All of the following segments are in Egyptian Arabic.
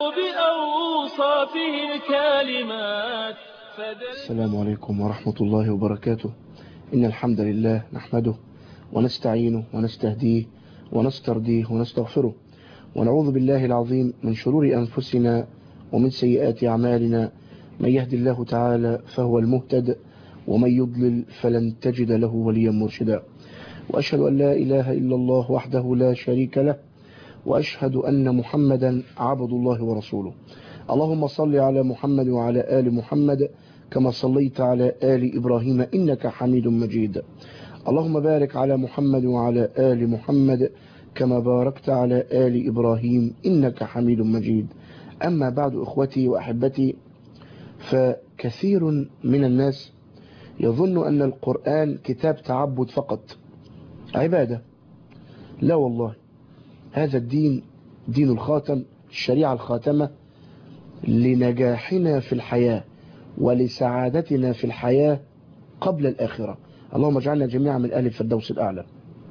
بأوصافه الكالمات السلام عليكم ورحمة الله وبركاته إن الحمد لله نحمده ونستعينه ونستهديه ونسترديه ونستغفره ونعوذ بالله العظيم من شرور أنفسنا ومن سيئات أعمالنا من يهدي الله تعالى فهو المهتد ومن يضلل فلن تجد له وليا مرشدا وأشهد أن لا إله إلا الله وحده لا شريك له وأشهد أن محمدا عبد الله ورسوله اللهم صل على محمد وعلى آل محمد كما صليت على آل إبراهيم إنك حميد مجيد اللهم بارك على محمد وعلى آل محمد كما باركت على آل إبراهيم إنك حميد مجيد أما بعد أخوتي وأحبتي فكثير من الناس يظن أن القرآن كتاب تعبد فقط عبادة لا والله هذا الدين دين الخاتم الشريعة الخاتمة لنجاحنا في الحياة ولسعادتنا في الحياة قبل الآخرة اللهم اجعلنا جميعا من أهل الفردوس الأعلى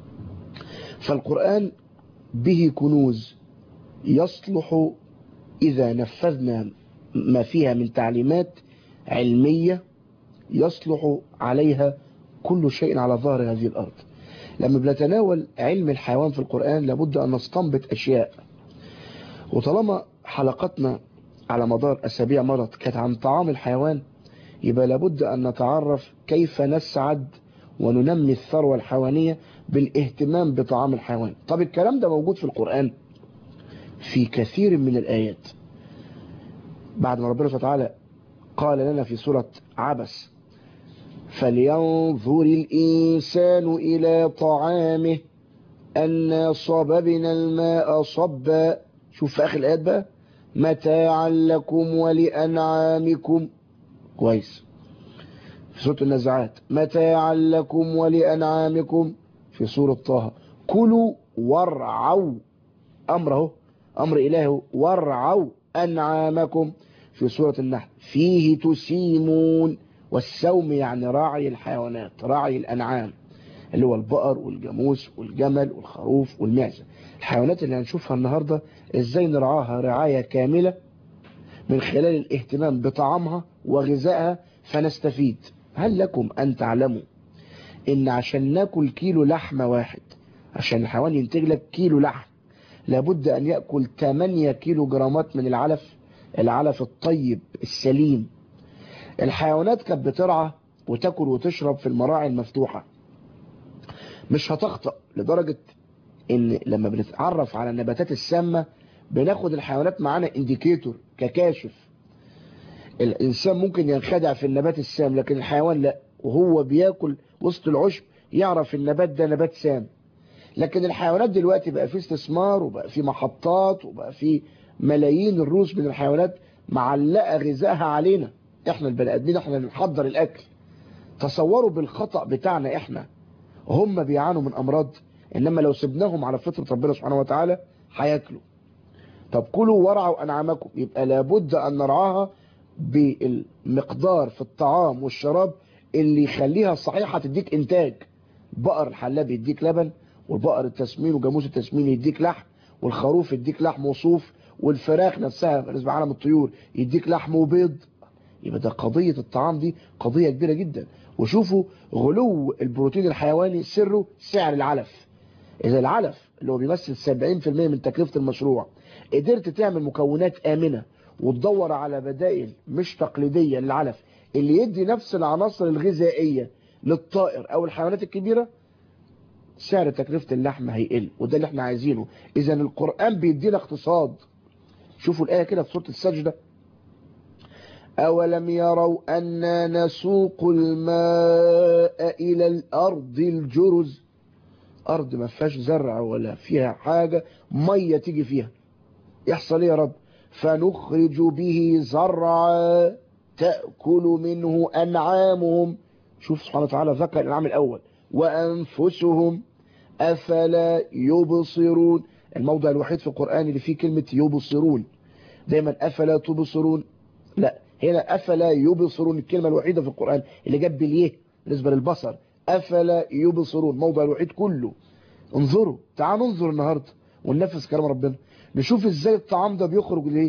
فالقرآن به كنوز يصلح إذا نفذنا ما فيها من تعليمات علمية يصلح عليها كل شيء على ظهر هذه الأرض لما بنتناول علم الحيوان في القرآن لابد أن نستنبط أشياء وطالما حلقتنا على مدار أسابيع مرض كانت عن طعام الحيوان يبقى لابد أن نتعرف كيف نسعد وننمي الثروة الحيوانية بالاهتمام بطعام الحيوان طب الكلام ده موجود في القرآن في كثير من الآيات بعد ما ربنا سبحانه وتعالى قال لنا في سورة عبس فلينظر الإنسان إلى طعامه أنا صببنا الماء صبا شوف في آخر الآيات بقى متاعا لكم ولأنعامكم كويس في سورة النزعات متاعا لكم ولأنعامكم في سورة طه كلوا وارعوا أمره أمر إله وارعوا أنعامكم في سورة النحل فيه تسيمون والسوم يعني راعي الحيوانات راعي الأنعام اللي هو البقر والجاموس والجمل والخروف والمعزة الحيوانات اللي هنشوفها النهاردة ازاي نرعاها رعاية كاملة من خلال الاهتمام بطعامها وغذائها فنستفيد هل لكم أن تعلموا إن عشان ناكل كيلو لحمة واحد عشان الحيوان ينتج لك كيلو لحم لابد أن يأكل 8 كيلو جرامات من العلف العلف الطيب السليم الحيوانات كانت بترعى وتاكل وتشرب في المراعي المفتوحة مش هتخطأ لدرجة ان لما بنتعرف على النباتات السامة بناخد الحيوانات معانا انديكيتور ككاشف الانسان ممكن ينخدع في النبات السام لكن الحيوان لا وهو بياكل وسط العشب يعرف النبات ده نبات سام لكن الحيوانات دلوقتي بقى فيه استثمار وبقى فيه محطات وبقى فيه ملايين الروس من الحيوانات معلقة غذائها علينا احنا البني ادمين احنا اللي بنحضر الاكل تصوروا بالخطأ بتاعنا احنا هم بيعانوا من امراض انما لو سبناهم على فطرة ربنا سبحانه وتعالى هياكلوا طب كلوا ورعوا انعامكم يبقى لابد ان نرعاها بالمقدار في الطعام والشراب اللي يخليها صحيحة تديك انتاج بقر الحلاب يديك لبن والبقر التسمين وجاموس التسمين يديك لحم والخروف يديك لحم وصوف والفراخ نفسها بالنسبة عالم الطيور يديك لحم وبيض يبقى ده قضية الطعام دي قضية كبيرة جدا وشوفوا غلو البروتين الحيواني سره سعر العلف إذا العلف اللي هو بيمثل 70% من تكلفة المشروع قدرت تعمل مكونات آمنة وتدور على بدائل مش تقليدية للعلف اللي يدي نفس العناصر الغذائية للطائر أو الحيوانات الكبيرة سعر تكلفة اللحم هيقل وده اللي احنا عايزينه إذا القرآن بيدينا اقتصاد شوفوا الآية كده في سورة السجدة أولم يروا أنا نسوق الماء إلى الأرض الجرز أرض ما فيهاش زرع ولا فيها حاجة مية تيجي فيها يحصل يا رب فنخرج به زرعا تأكل منه أنعامهم شوف سبحانه وتعالى ذكر الأنعام الأول وأنفسهم أفلا يبصرون الموضع الوحيد في القرآن اللي فيه كلمة يبصرون دايما أفلا تبصرون لا هنا أفلا يبصرون الكلمة الوحيدة في القرآن اللي جاب باليه بالنسبة للبصر أفلا يبصرون موضع الوحيد كله انظروا تعالوا ننظر النهاردة وننفذ كلام ربنا نشوف ازاي الطعام ده بيخرج ليه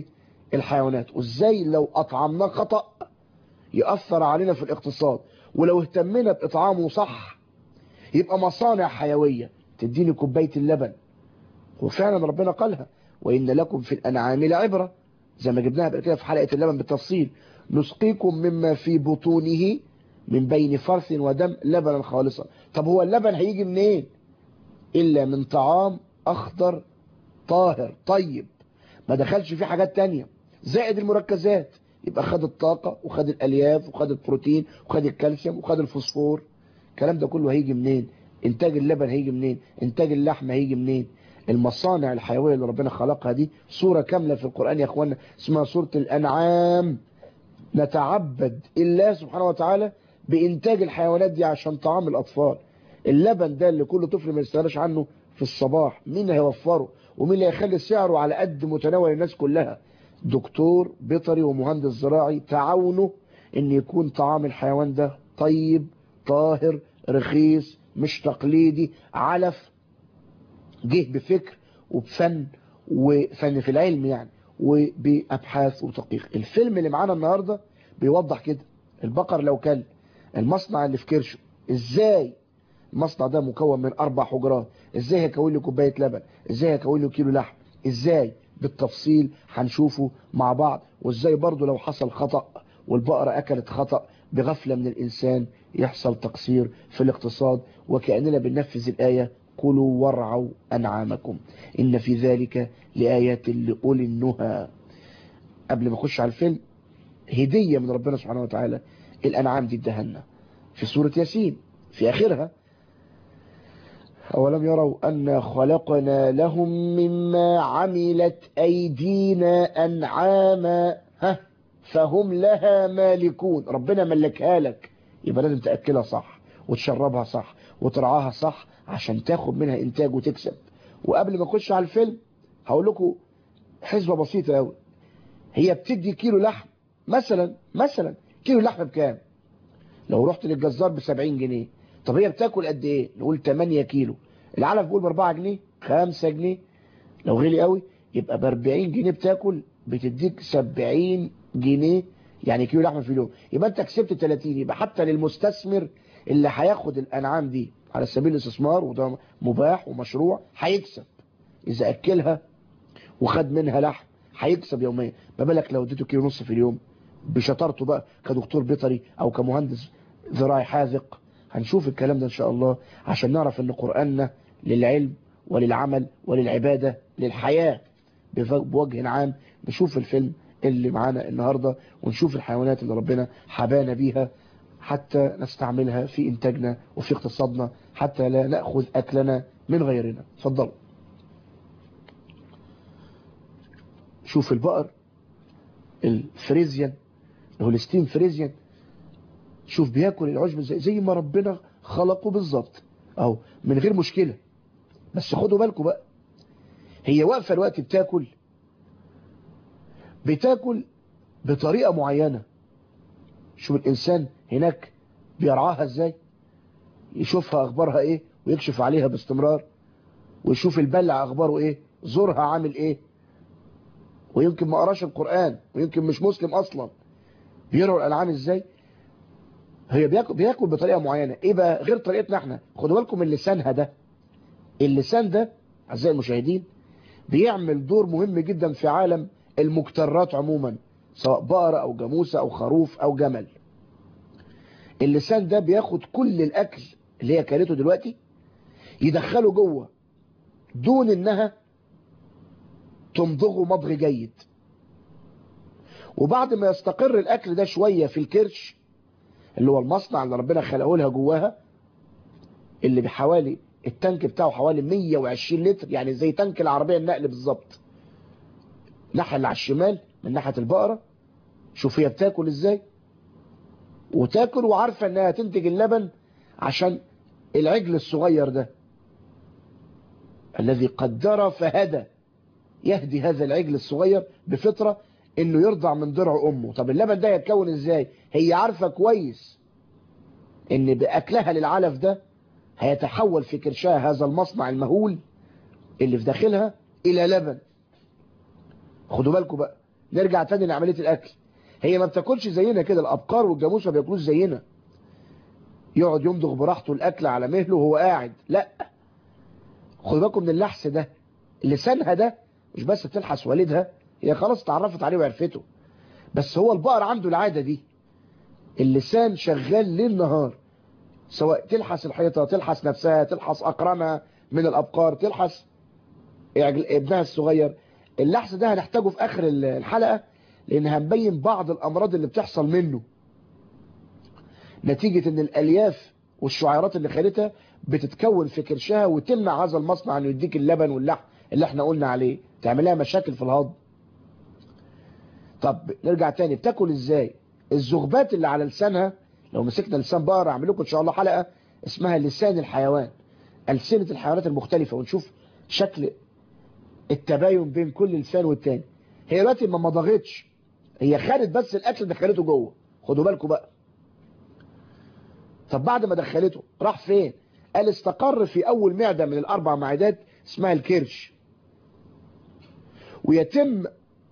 الحيوانات وازاي لو اطعمناه خطأ يأثر علينا في الاقتصاد ولو اهتمنا باطعامه صح يبقى مصانع حيوية تديني كوباية اللبن وفعلا ربنا قالها وإن لكم في الأنعام لعبرة زي ما جبناها بقى كده في حلقة اللبن بالتفصيل نسقيكم مما في بطونه من بين فرث ودم لبنا خالصا طب هو اللبن هيجي منين إلا من طعام أخضر طاهر طيب ما دخلش فيه حاجات تانية زائد المركزات يبقى خد الطاقة وخد الألياف وخد البروتين وخد الكالسيوم وخد الفوسفور الكلام ده كله هيجي منين انتاج اللبن هيجي منين انتاج اللحم هيجي منين المصانع الحيوية اللي ربنا خلقها دي صورة كاملة في القرآن يا اخوانا اسمها سورة الأنعام نتعبد الله سبحانه وتعالى بإنتاج الحيوانات دي عشان طعام الأطفال اللبن ده اللي كل طفل ما يستغناش عنه في الصباح مين هيوفره ومين اللي هيخلي سعره على قد متناول الناس كلها دكتور بيطري ومهندس زراعي تعاونوا ان يكون طعام الحيوان ده طيب طاهر رخيص مش تقليدي علف جه بفكر وبفن وفن في العلم يعني وبأبحاث وتدقيق الفيلم اللي معانا النهاردة بيوضح كده البقر لو كان المصنع اللي في كرشه ازاي المصنع ده مكون من اربع حجرات ازاي هيكون له كوبايه لبن ازاي هيكون له كيلو لحم ازاي بالتفصيل هنشوفه مع بعض وازاي برضو لو حصل خطأ والبقرة اكلت خطأ بغفلة من الانسان يحصل تقصير في الاقتصاد وكأننا بننفذ الآية كلوا وارعوا أنعامكم إن في ذلك لآيات لأولي النهى قبل ما اخش على الفيلم هدية من ربنا سبحانه وتعالى الأنعام دي ادهنا في سورة ياسين في آخرها أولم يروا أن خلقنا لهم مما عملت أيدينا أنعاما ها فهم لها مالكون ربنا ملكها لك يبقى لازم تأكلها صح وتشربها صح وترعاها صح عشان تاخد منها إنتاج وتكسب وقبل ما اخش على الفيلم هقول لكم حسبة بسيطة قوي هي بتدي كيلو لحم مثلا مثلا كيلو لحم بكام لو رحت للجزار ب 70 جنيه طب هي بتاكل قد ايه نقول 8 كيلو العلف بيقول ب 4 جنيه 5 جنيه لو غلي قوي يبقى ب 40 جنيه بتاكل بتديك 70 جنيه يعني كيلو لحمه في اليوم يبقى انت كسبت 30 يبقى حتى للمستثمر اللي هياخد الانعام دي على سبيل الاستثمار وده مباح ومشروع هيكسب اذا اكلها وخد منها لحم هيكسب يوميا ما بالك لو اديته كيلو نص في اليوم بشطارته بقى كدكتور بيطري او كمهندس زراعي حاذق هنشوف الكلام ده ان شاء الله عشان نعرف ان قرآننا للعلم وللعمل وللعبادة للحياة بوجه عام نشوف الفيلم اللي معانا النهاردة ونشوف الحيوانات اللي ربنا حبانا بيها حتى نستعملها في انتاجنا وفي اقتصادنا حتى لا نأخذ أكلنا من غيرنا اتفضلوا شوف البقر الفريزيان الهولستين فريزيان شوف بياكل العشب زي, زي ما ربنا خلقه بالظبط اهو من غير مشكلة بس خدوا بالكم بقى هي واقفة الوقت بتاكل بتاكل بطريقة معينة شوف الإنسان هناك بيرعاها ازاي يشوفها أخبارها ايه ويكشف عليها باستمرار ويشوف البلع أخباره ايه زورها عامل ايه ويمكن ما قراش القرآن ويمكن مش مسلم أصلا بيرعوا الألعان ازاي هي بياكل, بياكل بطريقة معينة ايه بقى غير طريقتنا احنا خدوا بالكم من لسانها ده اللسان ده أعزائي المشاهدين بيعمل دور مهم جدا في عالم المكترات عموما سواء بقرة أو جاموسة أو خروف أو جمل اللسان ده بياخد كل الأكل اللي هي كلته دلوقتي يدخله جوه دون انها تمضغه مضغ جيد وبعد ما يستقر الأكل ده شوية في الكرش اللي هو المصنع اللي ربنا خلقه لها جواها اللي بحوالي التانك بتاعه حوالي 120 لتر يعني زي تانك العربية النقل بالظبط الناحية اللي على الشمال من ناحية البقرة شوف هي بتاكل ازاي وتاكل وعارفة انها تنتج اللبن عشان العجل الصغير ده الذي قدر فهدى يهدي هذا العجل الصغير بفطرة انه يرضع من ضرع امه طب اللبن ده يتكون ازاي هي عارفة كويس ان باكلها للعلف ده هيتحول في كرشها هذا المصنع المهول اللي في داخلها الى لبن خدوا بالكم بقى نرجع تاني لعملية الاكل هي ما بتاكلش زينا كده الابقار والجاموس ما بياكلوش زينا يقعد يمضغ براحته الاكل على مهله وهو قاعد لا خدوا بالكم من اللحس ده لسانها ده مش بس بتلحس والدها هي خلاص اتعرفت عليه وعرفته بس هو البقر عنده العادة دي اللسان شغال ليل نهار سواء تلحس الحيطة تلحس نفسها تلحس أقرانها من الأبقار تلحس ابنها الصغير اللحس ده هنحتاجه في آخر الحلقة لأن هنبين بعض الأمراض اللي بتحصل منه نتيجة ان الألياف والشعيرات اللي خالتها بتتكون في كرشها وتمنع هذا المصنع انه يديك اللبن واللحم اللي احنا قلنا عليه تعملها مشاكل في الهضم طب نرجع تاني بتاكل ازاي الزغبات اللي على لسانها لو مسكنا لسان بقر اعمل لكم ان شاء الله حلقة اسمها لسان الحيوان ألسنة الحيوانات المختلفة ونشوف شكل التباين بين كل لسان والتاني هي دلوقتي ما مضغتش هي خدت بس الاكل دخلته جوه خدوا بالكم بقى طب بعد ما دخلته راح فين قال استقر في اول معدة من الاربع معدات اسمها الكرش ويتم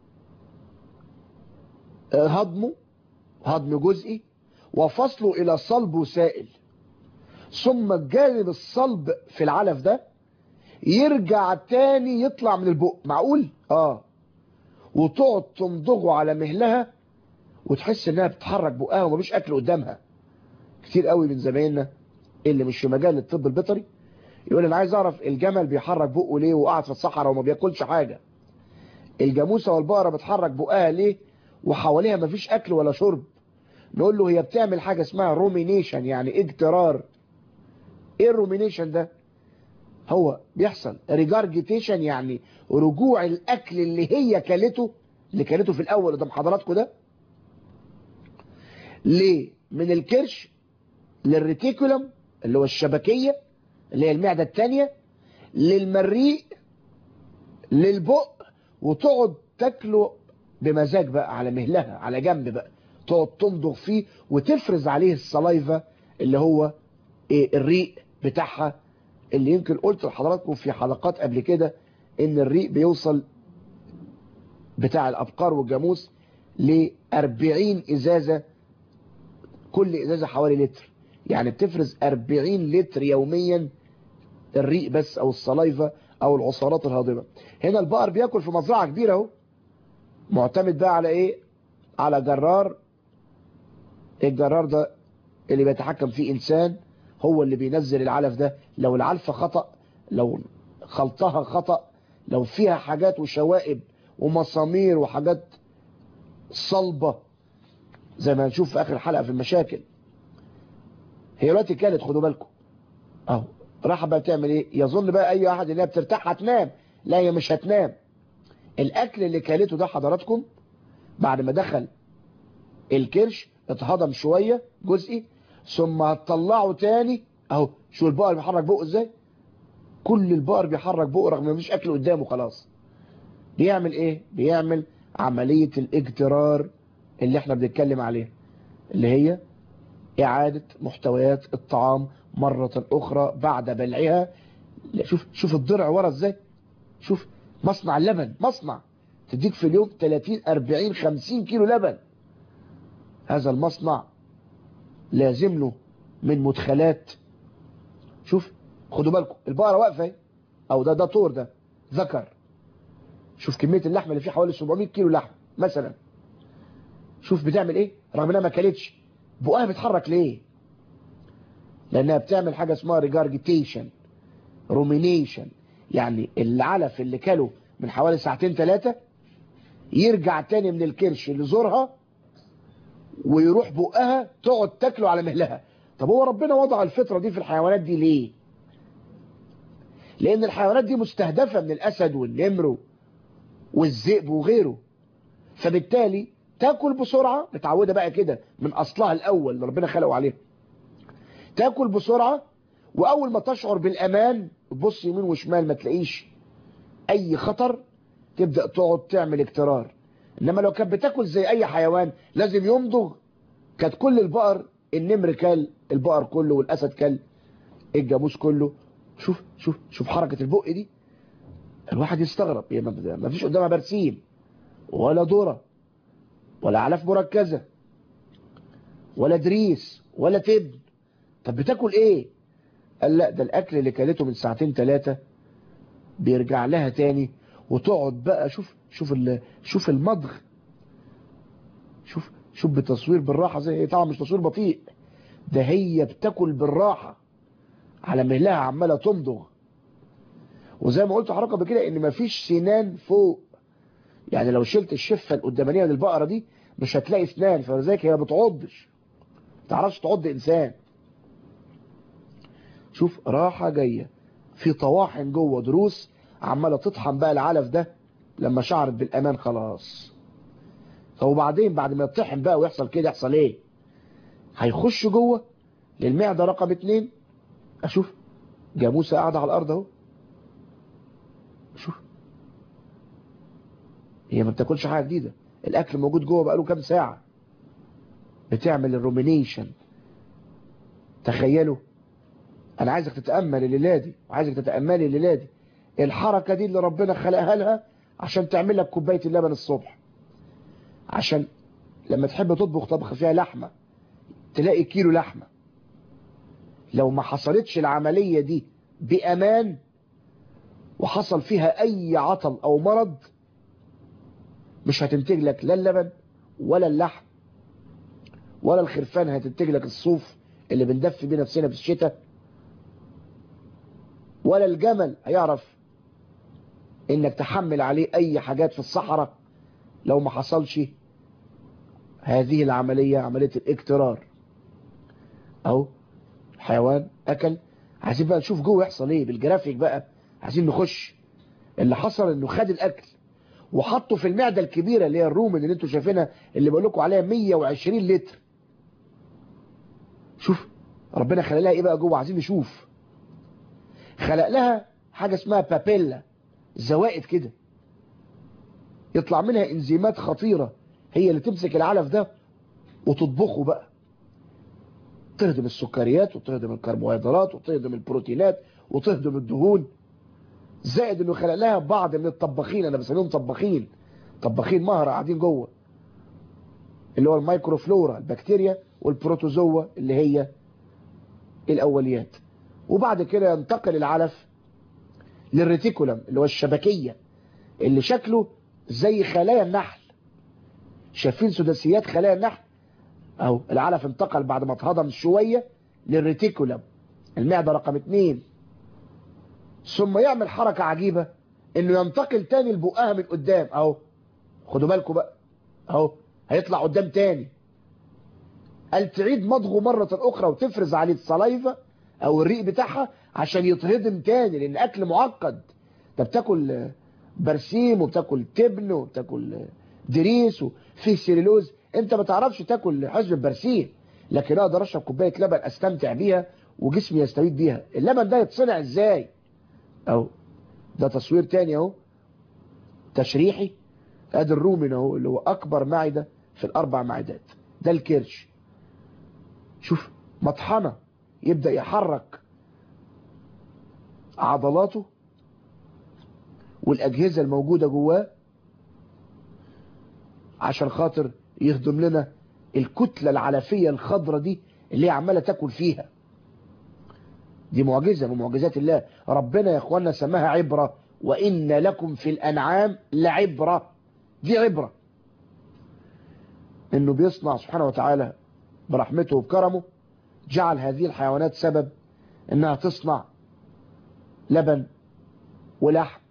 هضمه هضم جزئي وفصله الى صلب وسائل ثم الجانب الصلب في العلف ده يرجع تاني يطلع من البق معقول اه وتقعد تمضغه على مهلها وتحس انها بتحرك بقها ومفيش اكل قدامها كتير قوي من زمايلنا اللي مش في مجال الطب البيطري يقول انا عايز اعرف الجمل بيحرك بقه ليه وقاعد في الصحراء وما بياكلش حاجه الجاموسه والبقره بتحرك بقها ليه وحواليها مفيش اكل ولا شرب نقول له هي بتعمل حاجه اسمها رومينيشن يعني اجترار ايه الرومينيشن ده هو بيحصل ريجارجيتيشن يعني رجوع الاكل اللي هي كلته اللي كلته في الاول قدام حضراتكم ده ليه من الكرش للريتيكولم اللي هو الشبكية اللي هي المعدة التانية للمريء للبق وتقعد تاكله بمزاج بقى على مهلها على جنب بقى تقعد تمضغ فيه وتفرز عليه السلايفا اللي هو إيه الريق بتاعها اللي يمكن قلت لحضراتكم في حلقات قبل كده ان الريق بيوصل بتاع الابقار والجاموس ل 40 ازازة كل ازازة حوالي لتر يعني بتفرز 40 لتر يوميا الريق بس او السلايفا او العصارات الهاضمة هنا البقر بياكل في مزرعة كبيرة اهو معتمد بقى على ايه على جرار الجرار ده اللي بيتحكم فيه انسان هو اللي بينزل العلف ده لو العلفة خطأ لو خلطها خطأ لو فيها حاجات وشوائب ومسامير وحاجات صلبة زي ما هنشوف في اخر الحلقة في المشاكل هي دلوقتي كانت خدوا بالكم اهو راح بقى تعمل ايه يظن بقى اي واحد اللي هي بترتاح هتنام لا هي مش هتنام الاكل اللي كلته ده حضراتكم بعد ما دخل الكرش اتهضم شوية جزئي ثم هتطلعه تاني اهو شو البقر بيحرك بقه ازاي كل البقر بيحرك بقه رغم ما فيش اكل قدامه خلاص بيعمل ايه بيعمل عملية الاجترار اللي احنا بنتكلم عليها اللي هي اعادة محتويات الطعام مرة اخرى بعد بلعها شوف شوف الضرع ورا ازاي شوف مصنع اللبن مصنع تديك في اليوم 30 40 50 كيلو لبن هذا المصنع لازم له من مدخلات شوف خدوا بالكم البقرة واقفة اهي او ده ده طور ده ذكر شوف كمية اللحمة اللي فيه حوالي 700 كيلو لحم مثلا شوف بتعمل ايه رغم انها ما كلتش بقها بيتحرك ليه لانها بتعمل حاجة اسمها ريجارجيتيشن رومينيشن يعني العلف اللي كله من حوالي ساعتين ثلاثة يرجع تاني من الكرش لزورها ويروح بقها تقعد تاكله على مهلها طب هو ربنا وضع الفطرة دي في الحيوانات دي ليه لان الحيوانات دي مستهدفة من الاسد والنمر والذئب وغيره فبالتالي تاكل بسرعة متعودة بقى كده من اصلها الاول اللي ربنا خلقه عليها تاكل بسرعة واول ما تشعر بالامان تبص يمين وشمال ما تلاقيش اي خطر تبدأ تقعد تعمل اكترار انما لو كانت بتاكل زي اي حيوان لازم يمضغ كانت كل البقر النمر كل البقر كله والاسد كل الجاموس كله شوف شوف شوف حركة البق دي الواحد يستغرب ما فيش قدامها برسيم ولا ذره ولا علف مركزة ولا دريس ولا تبن طب بتاكل ايه قال لا ده الاكل اللي كلته من ساعتين ثلاثة بيرجع لها تاني وتقعد بقى شوف شوف شوف المضغ شوف شوف بتصوير بالراحة زي طبعا مش تصوير بطيء ده هي بتاكل بالراحة على مهلها عمالة تمضغ وزي ما قلت حركة بكده ان مفيش سنان فوق يعني لو شلت الشفة القدامانية للبقرة دي مش هتلاقي سنان فلذلك هي ما بتعضش تعرفش تعض انسان شوف راحة جاية في طواحن جوه دروس عمالة تطحن بقى العلف ده لما شعرت بالامان خلاص طب وبعدين بعد ما يطحن بقى ويحصل كده يحصل ايه هيخش جوه للمعدة رقم اتنين اشوف جاموسة قاعدة على الارض اهو شوف هي ما بتاكلش حاجة جديدة الاكل موجود جوه بقاله كام ساعة بتعمل الرومينيشن تخيلوا انا عايزك تتأمل الليلة دي وعايزك تتأملي الليلة دي الحركة دي اللي ربنا خلقها لها عشان تعمل لك كوباية اللبن الصبح عشان لما تحب تطبخ طبخ فيها لحمة تلاقي كيلو لحمة لو ما حصلتش العملية دي بأمان وحصل فيها أي عطل أو مرض مش هتنتج لك لا اللبن ولا اللحم ولا الخرفان هتنتج لك الصوف اللي بندفي بيه نفسنا في الشتاء ولا الجمل هيعرف انك تحمل عليه اي حاجات في الصحراء لو ما حصلش هذه العملية عملية الاكترار اهو الحيوان اكل عايزين بقى نشوف جوه يحصل ايه بالجرافيك بقى عايزين نخش اللي حصل انه خد الاكل وحطه في المعدة الكبيرة اللي هي الرومن اللي انتوا شايفينها اللي بقول لكم عليها 120 لتر شوف ربنا خلق لها ايه بقى جوه عايزين نشوف خلق لها حاجة اسمها بابيلا زوائد كده يطلع منها انزيمات خطيرة هي اللي تمسك العلف ده وتطبخه بقى تهضم السكريات وتهضم الكربوهيدرات وتهضم البروتينات وتهضم الدهون زائد انه خلق لها بعض من الطباخين انا بسميهم طباخين طباخين مهرة قاعدين جوه اللي هو الميكروفلورا البكتيريا والبروتوزوا اللي هي الاوليات وبعد كده ينتقل العلف للريتيكولم اللي هو الشبكية اللي شكله زي خلايا النحل شايفين سداسيات خلايا النحل اهو العلف انتقل بعد ما اتهضم شوية للريتيكولم المعدة رقم اتنين ثم يعمل حركة عجيبة انه ينتقل تاني لبقها من قدام اهو خدوا بالكم بقى اهو هيطلع قدام تاني قال تعيد مضغه مرة اخرى وتفرز عليه الصلايفة او الريق بتاعها عشان يتهضم تاني لان اكل معقد ده بتاكل برسيم وبتاكل تبن وبتاكل دريس وفيه سيلولوز انت ما تعرفش تاكل حزب برسيم لكن اقدر اشرب كوبايه لبن استمتع بيها وجسمي يستفيد بيها اللبن ده يتصنع ازاي اهو ده تصوير تاني اهو تشريحي ادي الرومن اهو اللي هو اكبر معده في الاربع معدات ده الكرش شوف مطحنه يبدا يحرك عضلاته والاجهزه الموجوده جواه عشان خاطر يهضم لنا الكتله العلفيه الخضراء دي اللي هي عماله تاكل فيها دي معجزة من معجزات الله ربنا يا اخوانا سماها عبرة وإن لكم في الأنعام لعبرة دي عبرة إنه بيصنع سبحانه وتعالى برحمته وبكرمه جعل هذه الحيوانات سبب إنها تصنع لبن ولحم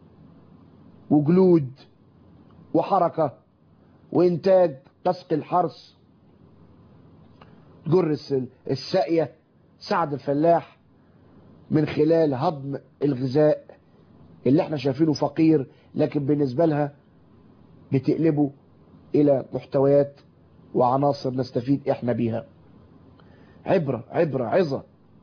وجلود وحركة وإنتاج تسقي الحرث جر الساقية سعد الفلاح من خلال هضم الغذاء اللي احنا شايفينه فقير لكن بالنسبة لها بتقلبه الى محتويات وعناصر نستفيد احنا بيها عبرة عبرة عظة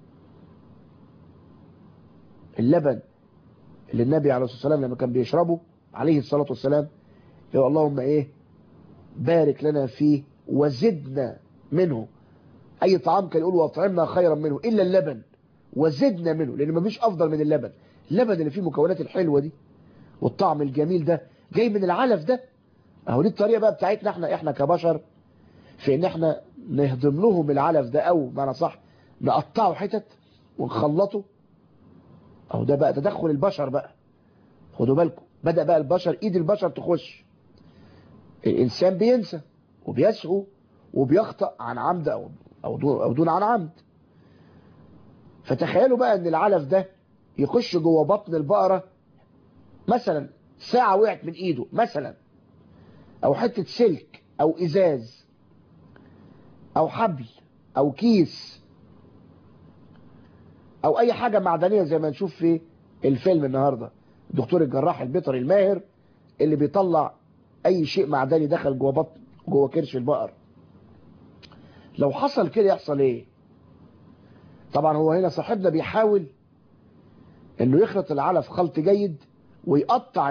اللبن اللي النبي عليه الصلاة والسلام لما كان بيشربه عليه الصلاة والسلام يقول اللهم ايه بارك لنا فيه وزدنا منه اي طعام كان يقول واطعمنا خيرا منه الا اللبن وزدنا منه لان مفيش افضل من اللبن اللبن اللي فيه المكونات الحلوه دي والطعم الجميل ده جاي من العلف ده اهو دي الطريقة بقى بتاعتنا احنا احنا كبشر في ان احنا نهضم لهم العلف ده او معنى صح نقطعه حتت ونخلطه اهو ده بقى تدخل البشر بقى خدوا بالكم بدأ بقى البشر ايد البشر تخش الانسان بينسى وبيسهو وبيخطأ عن عمد او او دون, أو دون عن عمد فتخيلوا بقى ان العلف ده يخش جوه بطن البقرة مثلا ساعة وقعت من ايده مثلا او حتة سلك او ازاز او حبل او كيس او اي حاجة معدنية زي ما نشوف في الفيلم النهاردة دكتور الجراح البيطري الماهر اللي بيطلع اي شيء معدني دخل جوه بطن جوه كرش البقر لو حصل كده يحصل ايه طبعا هو هنا صاحبنا بيحاول انه يخلط العلف خلط جيد ويقطع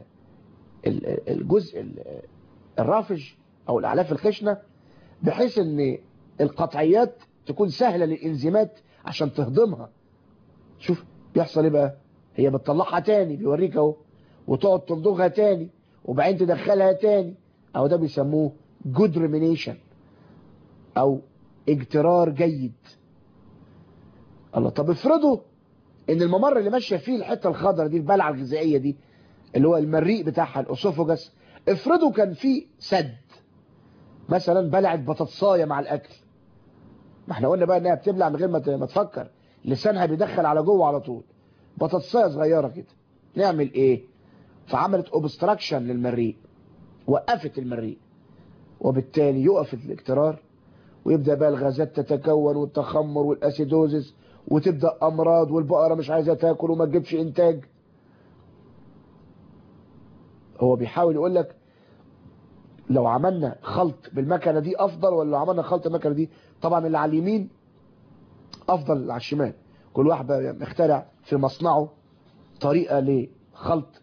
الجزء الرافج او الاعلاف الخشنة بحيث ان القطعيات تكون سهلة للانزيمات عشان تهضمها شوف بيحصل ايه بقى هي بتطلعها تاني بيوريك اهو وتقعد تمضغها تاني وبعدين تدخلها تاني او ده بيسموه جود ريمينيشن او اجترار جيد الله طب افرضوا ان الممر اللي ماشيه فيه الحته الخضراء دي البلعه الغذائيه دي اللي هو المريء بتاعها الاسوفوجاس افرضوا كان فيه سد مثلا بلعت بطاطسايه مع الاكل ما احنا قلنا بقى انها بتبلع من غير ما تفكر لسانها بيدخل على جوه على طول بطاطسايه صغيره كده نعمل ايه فعملت اوبستراكشن للمريء وقفت المريء وبالتالي يقف الاكترار ويبدأ بقى الغازات تتكون والتخمر والاسيدوزس وتبدأ امراض والبقرة مش عايزة تاكل وما تجيبش انتاج هو بيحاول يقول لك لو عملنا خلط بالمكنة دي افضل ولا لو عملنا خلط المكنة دي طبعا اللي على اليمين افضل اللي على الشمال كل واحد بقى مخترع في مصنعه طريقة لخلط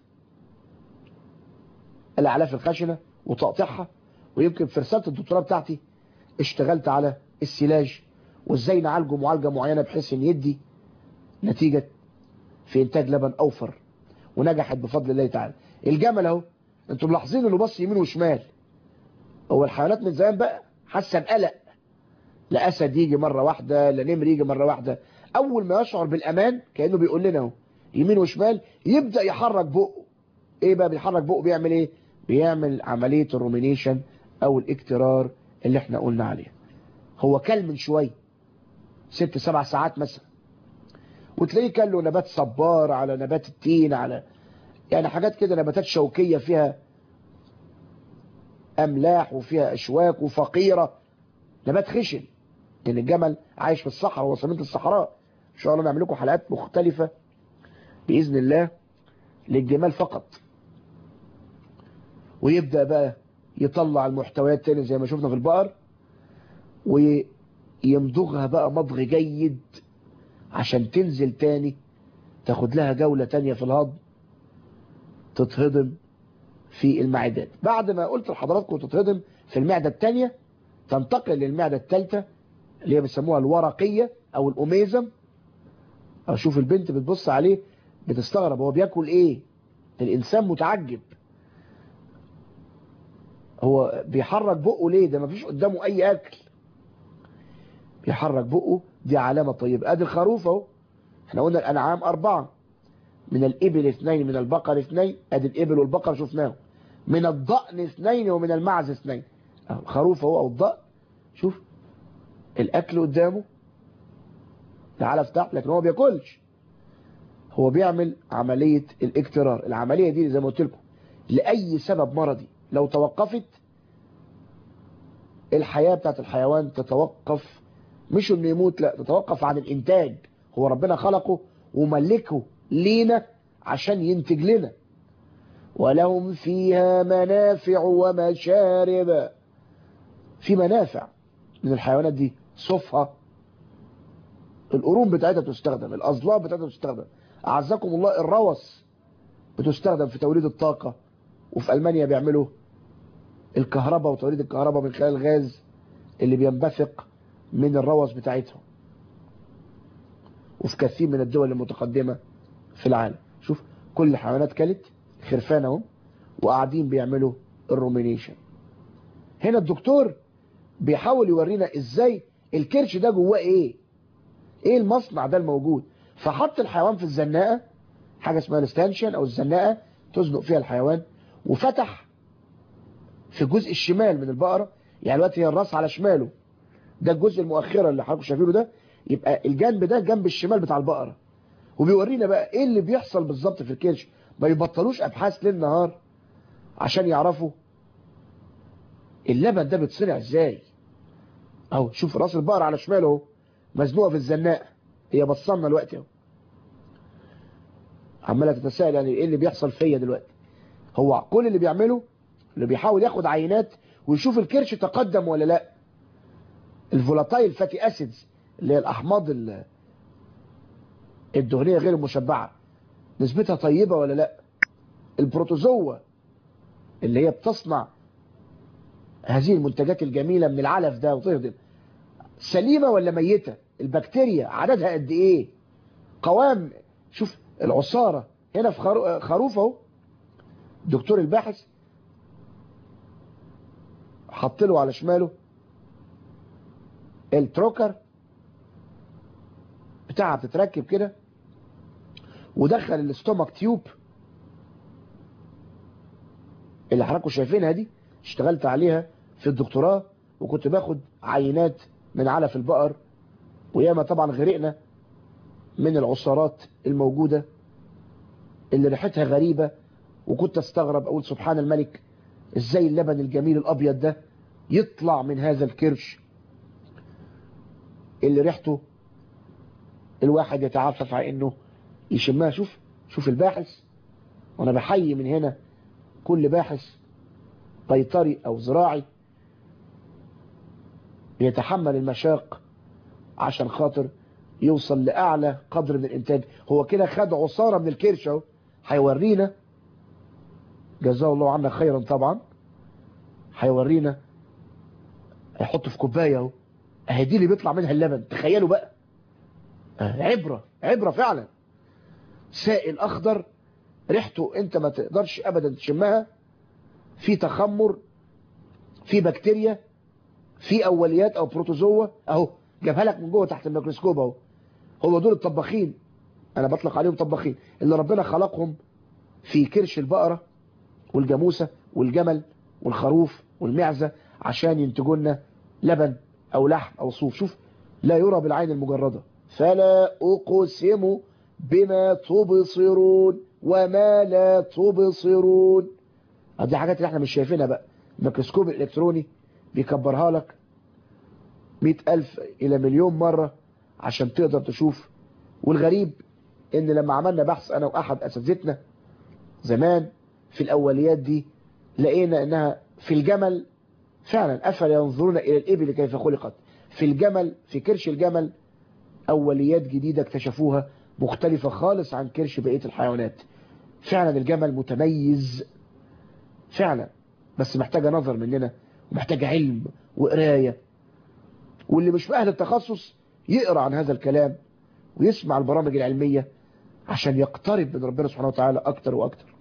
الاعلاف الخشنة وتقطيعها ويمكن في رسالة الدكتوراه بتاعتي اشتغلت على السلاج وازاي نعالجه معالجة معينة بحيث ان يدي نتيجة في انتاج لبن اوفر ونجحت بفضل الله تعالى الجمل اهو انتم ملاحظين انه بص يمين وشمال هو الحيوانات من زمان بقى حاسه بقلق لا اسد يجي مره واحده لا نمر يجي مره واحده اول ما يشعر بالامان كانه بيقول لنا اهو يمين وشمال يبدا يحرك بقه ايه بقى بيحرك بقه بيعمل ايه بيعمل عمليه الرومينيشن او الاكترار اللي احنا قلنا عليها هو كل من شويه ست سبع ساعات مثلا وتلاقيه كان له نبات صبار على نبات التين على يعني حاجات كده نباتات شوكية فيها أملاح وفيها أشواك وفقيرة نبات خشن لأن الجمل عايش في الصحراء وصميت الصحراء إن شاء الله نعمل لكم حلقات مختلفة بإذن الله للجمال فقط ويبدأ بقى يطلع المحتويات تاني زي ما شفنا في البقر ويمضغها بقى مضغ جيد عشان تنزل تاني تاخد لها جولة تانية في الهضم تتهضم في المعدات بعد ما قلت لحضراتكم تتهضم في المعدة التانية تنتقل للمعدة التالتة اللي هي بيسموها الورقية او الأميزم اشوف البنت بتبص عليه بتستغرب هو بياكل ايه الانسان متعجب هو بيحرك بقه ليه ده مفيش قدامه اي اكل بيحرك بقه دي علامة طيبة ادي الخروف اهو احنا قلنا الانعام اربعة من الابل اثنين من البقر اثنين ادي الابل والبقر شفناه من الضأن اثنين ومن المعز اثنين اهو الخروف اهو او الضأن شوف الاكل قدامه العلف تحت لكن هو بياكلش هو بيعمل عملية الاكترار العملية دي زي ما قلت لكم لأي سبب مرضي لو توقفت الحياة بتاعت الحيوان تتوقف مش انه يموت لا تتوقف عن الانتاج هو ربنا خلقه وملكه لينا عشان ينتج لنا ولهم فيها منافع ومشارب في منافع من الحيوانات دي صفها القرون بتاعتها بتستخدم الأظلام بتاعتها بتستخدم أعزكم الله الروس بتستخدم في توليد الطاقة وفي ألمانيا بيعملوا الكهرباء وتوليد الكهرباء من خلال الغاز اللي بينبثق من الروس بتاعتهم وفي كثير من الدول المتقدمة في العالم شوف كل الحيوانات كلت خرفان اهو وقاعدين بيعملوا الرومينيشن هنا الدكتور بيحاول يورينا ازاي الكرش ده جواه ايه ايه المصنع ده الموجود فحط الحيوان في الزناقة حاجة اسمها الستانشن او الزناقة تزنق فيها الحيوان وفتح في الجزء الشمال من البقرة يعني دلوقتي هي الراس على شماله ده الجزء المؤخرة اللي حضراتكم شايفينه ده يبقى الجنب ده جنب الشمال بتاع البقرة وبيورينا بقى ايه اللي بيحصل بالظبط في الكرش ما يبطلوش ابحاث ليل نهار عشان يعرفوا اللبن ده بيتصنع ازاي اهو شوف راس البقرة على شماله اهو مزنوقه في الزناقه هي بصلنا دلوقتي اهو عماله تتساءل يعني ايه اللي بيحصل فيا دلوقتي هو كل اللي بيعمله اللي بيحاول ياخد عينات ويشوف الكرش تقدم ولا لا الفولاتايل فاتي اسيدز اللي هي الاحماض الدهنيه غير المشبعه نسبتها طيبه ولا لا البروتوزوا اللي هي بتصنع هذه المنتجات الجميله من العلف ده وتهضم سليمه ولا ميته البكتيريا عددها قد ايه قوام شوف العصاره هنا في خروف اهو الدكتور الباحث حط له على شماله التروكر بتاعها بتتركب كده ودخل الاستومك تيوب اللي حضراتكم شايفينها دي اشتغلت عليها في الدكتوراه وكنت باخد عينات من علف البقر وياما طبعا غرقنا من العصارات الموجودة اللي ريحتها غريبة وكنت استغرب اقول سبحان الملك ازاي اللبن الجميل الابيض ده يطلع من هذا الكرش اللي ريحته الواحد يتعفف على انه يشمها شوف شوف الباحث وانا بحيي من هنا كل باحث بيطري او زراعي بيتحمل المشاق عشان خاطر يوصل لأعلى قدر من الإنتاج هو كده خد عصارة من الكرش اهو هيورينا جزاه الله عنا خيرا طبعا هيورينا هيحطه في كوباية اهو اهي دي اللي بيطلع منها اللبن تخيلوا بقى عبرة عبرة فعلا سائل أخضر ريحته انت ما تقدرش ابدا تشمها في تخمر في بكتيريا في اوليات او بروتوزوا اهو جابها لك من جوه تحت الميكروسكوب اهو هو دول الطباخين انا بطلق عليهم طباخين اللي ربنا خلقهم في كرش البقرة والجاموسة والجمل والخروف والمعزة عشان ينتجوا لنا لبن او لحم او صوف شوف لا يرى بالعين المجردة فلا اقسم بما تبصرون وما لا تبصرون دي حاجات اللي احنا مش شايفينها بقى الميكروسكوب الالكتروني بيكبرها لك مئة ألف إلى مليون مرة عشان تقدر تشوف والغريب ان لما عملنا بحث انا واحد اساتذتنا زمان في الاوليات دي لقينا انها في الجمل فعلا افلا ينظرون الى الابل كيف خلقت في الجمل في كرش الجمل اوليات جديدة اكتشفوها مختلفة خالص عن كرش بقية الحيوانات فعلا الجمل متميز فعلا بس محتاجة نظر مننا ومحتاجة علم وقراية واللي مش في اهل التخصص يقرأ عن هذا الكلام ويسمع البرامج العلمية عشان يقترب من ربنا سبحانه وتعالى اكتر واكتر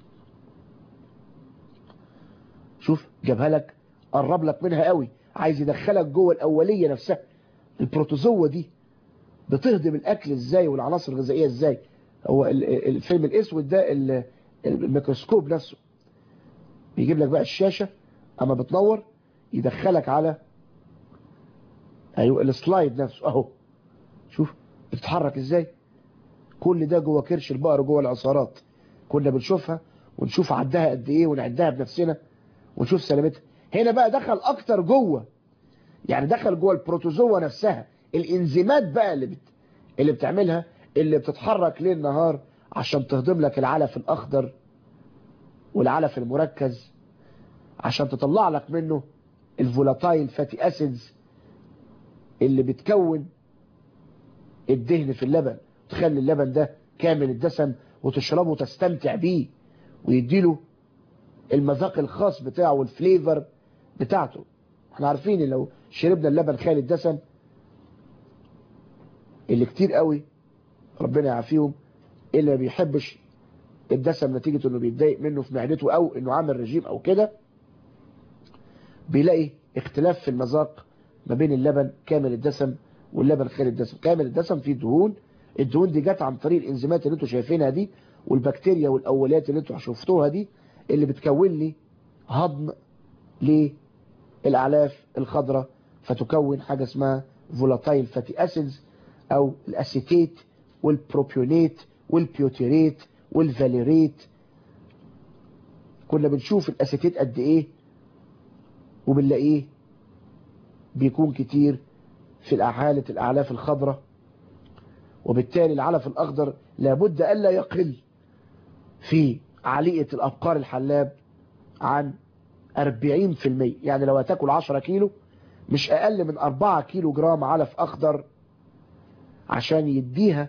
شوف جابها لك قرب لك منها قوي عايز يدخلك جوه الاولية نفسها البروتوزوة دي بتهضم الاكل ازاي والعناصر الغذائية ازاي هو الفيلم الاسود ده الميكروسكوب نفسه بيجيب لك بقى الشاشة اما بتنور يدخلك على ايوه السلايد نفسه اهو شوف بتتحرك ازاي كل ده جوه كرش البقر جوه العصارات كنا بنشوفها ونشوف عدها قد ايه ونعدها بنفسنا ونشوف سلامتها هنا بقى دخل اكتر جوه يعني دخل جوه البروتوزوا نفسها الانزيمات بقى اللي بت... اللي بتعملها اللي بتتحرك ليل نهار عشان تهضم لك العلف الاخضر والعلف المركز عشان تطلع لك منه الفولاتايل فاتي اسيدز اللي بتكون الدهن في اللبن تخلي اللبن ده كامل الدسم وتشربه وتستمتع بيه ويديله المذاق الخاص بتاعه والفليفر بتاعته احنا عارفين ان لو شربنا اللبن خالي الدسم اللي كتير قوي ربنا يعافيهم اللي ما بيحبش الدسم نتيجة انه بيتضايق منه في معدته او انه عامل رجيم او كده بيلاقي اختلاف في المذاق ما بين اللبن كامل الدسم واللبن خالي الدسم كامل الدسم فيه دهون الدهون دي جت عن طريق الانزيمات اللي انتوا شايفينها دي والبكتيريا والاوليات اللي انتوا شفتوها دي اللي بتكون لي هضم للاعلاف الخضراء فتكون حاجة اسمها فولاتايل فاتي اسيدز او الاسيتيت والبروبيونيت والبيوتيريت والفاليريت كنا بنشوف الاسيتيت قد ايه وبنلاقيه بيكون كتير في حالة الاعلاف الخضراء وبالتالي العلف الاخضر لابد الا يقل في عالية الابقار الحلاب عن 40% يعني لو هتاكل 10 كيلو مش اقل من 4 كيلو جرام علف اخضر عشان يديها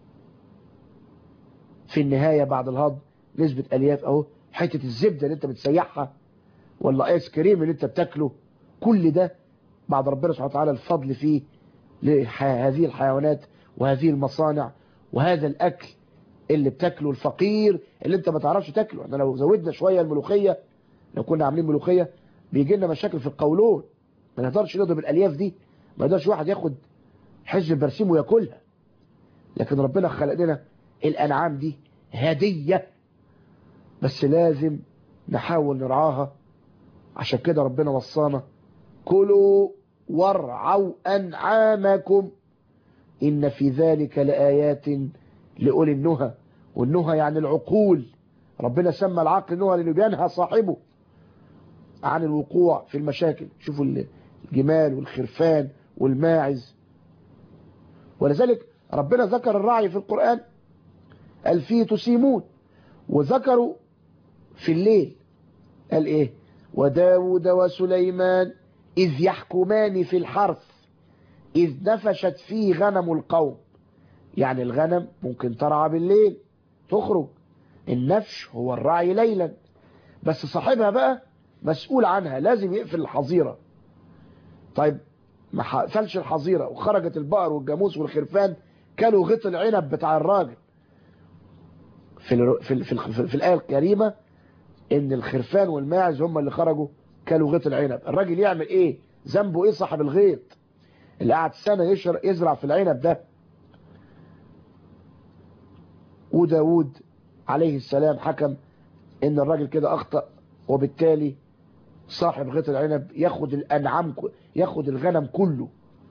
في النهاية بعد الهضم نسبة الياف اهو حتة الزبدة اللي انت بتسيحها ولا ايس كريم اللي انت بتاكله كل ده بعد ربنا سبحانه وتعالى الفضل فيه لهذه الحيوانات وهذه المصانع وهذا الاكل اللي بتاكله الفقير اللي انت ما تعرفش تاكله احنا لو زودنا شوية الملوخية لو كنا عاملين ملوخية بيجي لنا مشاكل في القولون ما نقدرش نضرب الالياف دي ما يقدرش واحد ياخد حزب برسيم وياكلها لكن ربنا خلق لنا الانعام دي هدية بس لازم نحاول نرعاها عشان كده ربنا وصانا كلوا وارعوا انعامكم ان في ذلك لآيات لأولي النهى والنهى يعني العقول ربنا سمى العقل نهى لانه بينهى صاحبه عن الوقوع في المشاكل شوفوا الجمال والخرفان والماعز ولذلك ربنا ذكر الرعي في القرآن قال فيه تسيمون وذكروا في الليل قال ايه وداود وسليمان إذ يحكمان في الحرث إذ نفشت فيه غنم القوم يعني الغنم ممكن ترعى بالليل تخرج النفش هو الرعي ليلا بس صاحبها بقى مسؤول عنها لازم يقفل الحظيرة طيب ما قفلش الحظيرة وخرجت البقر والجاموس والخرفان كانوا غط العنب بتاع الراجل في ال في ال في, ال في الآية الكريمة ان الخرفان والماعز هم اللي خرجوا كانوا غط العنب الراجل يعمل ايه ذنبه ايه صاحب الغيط اللي قعد سنة يشر يزرع في العنب ده وداود عليه السلام حكم ان الراجل كده اخطأ وبالتالي صاحب غيط العنب ياخد الانعام ياخد الغنم كله